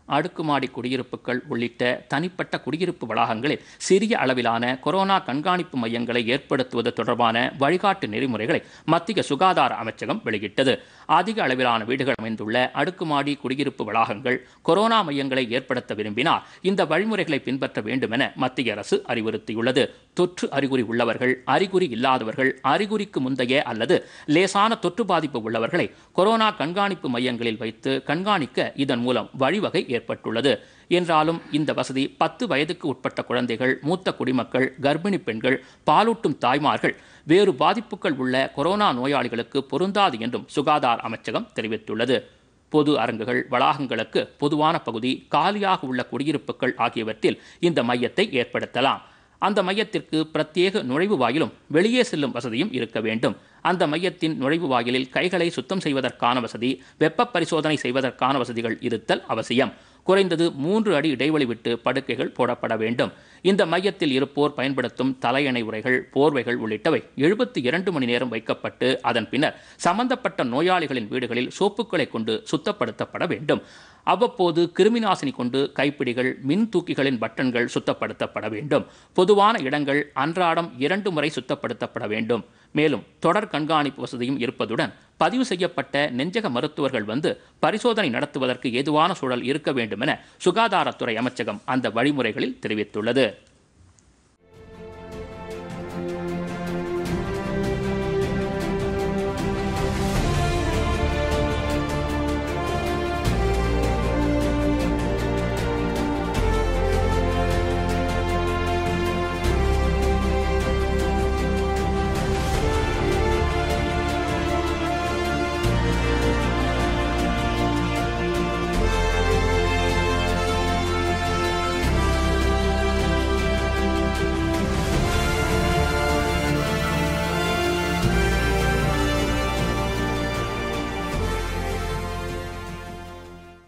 அடுக்குமாடி குடியிருப்புகள் உள்ளிட்ட தனிப்பட்ட குடியிருப்பு வளாகங்களில் சிறிய அளவிலான கொரோனா கண்காணிப்பு மையங்களை ஏற்படுத்துவது தொடர்பான வழிகாட்டு நெறிமுறைகளை மத்திய சுகாதார அமைச்சகம் வெளியிட்டது அதிக அளவிலான வீடுகள் அமைந்துள்ள அடுக்குமாடி குடியிருப்பு வளாகங்கள் கொரோனா மையங்களை ஏற்படுத்த விரும்பினால் இந்த வழிமுறைகளை பின்பற்ற வேண்டும் என மத்திய அரசு அறிவுறுத்தியுள்ளது தொற்று அறிகுறி உள்ளவர்கள் அறிகுறி இல்லாதவர்கள் அறிகுறிக்கு முந்தைய அல்லது லேசான தொற்று பாதிப்பு உள்ளவர்களை கொரோனா கண்காணிப்பு மையங்களில் வைத்து கண்காணிக்க இதன் மூலம் வழிவகை ஏற்பட்டுள்ளது என்றாலும் இந்த வசதி பத்து வயதுக்கு உட்பட்ட குழந்தைகள் மூத்த குடிமக்கள் கர்ப்பிணி பெண்கள் பாலூட்டும் தாய்மார்கள் வேறு பாதிப்புகள் உள்ள கொரோனா நோயாளிகளுக்கு பொருந்தாது என்றும் சுகாதார அமைச்சகம் தெரிவித்துள்ளது பொது அரங்குகள் வளாகங்களுக்கு பொதுவான பகுதி காலியாக உள்ள குடியிருப்புகள் ஆகியவற்றில் இந்த மையத்தை ஏற்படுத்தலாம் அந்த மையத்திற்கு பிரத்யேக நுழைவு வாயிலும் வெளியே செல்லும் வசதியும் இருக்க வேண்டும் அந்த மையத்தின் நுழைவு வாயிலில் கைகளை சுத்தம் செய்வதற்கான வசதி வெப்ப பரிசோதனை செய்வதற்கான வசதிகள் இருத்தல் அவசியம் குறைந்தது மூன்று அடி இடைவெளி விட்டு படுக்கைகள் போடப்பட வேண்டும் இந்த மையத்தில் இருப்போர் பயன்படுத்தும் தலையணை உரைகள் போர்வைகள் உள்ளிட்டவை எழுபத்தி இரண்டு மணி நேரம் வைக்கப்பட்டு அதன் பின்னர் சம்பந்தப்பட்ட நோயாளிகளின் வீடுகளில் சோப்புக்களை கொண்டு சுத்தப்படுத்தப்பட வேண்டும் அவ்வப்போது கிருமிநாசினி கொண்டு கைப்பிடிகள் மின் தூக்கிகளின் பட்டன்கள் சுத்தப்படுத்தப்பட வேண்டும் பொதுவான இடங்கள் அன்றாடம் இரண்டு முறை சுத்தப்படுத்தப்பட வேண்டும் மேலும் தொடர் கண்காணிப்பு வசதியும் இருப்பதுடன் பதிவு செய்யப்பட்ட நெஞ்சக மருத்துவர்கள் வந்து பரிசோதனை நடத்துவதற்கு ஏதுவான சூழல் இருக்க வேண்டும் என சுகாதாரத்துறை அமைச்சகம் அந்த வழிமுறைகளில் தெரிவித்துள்ளது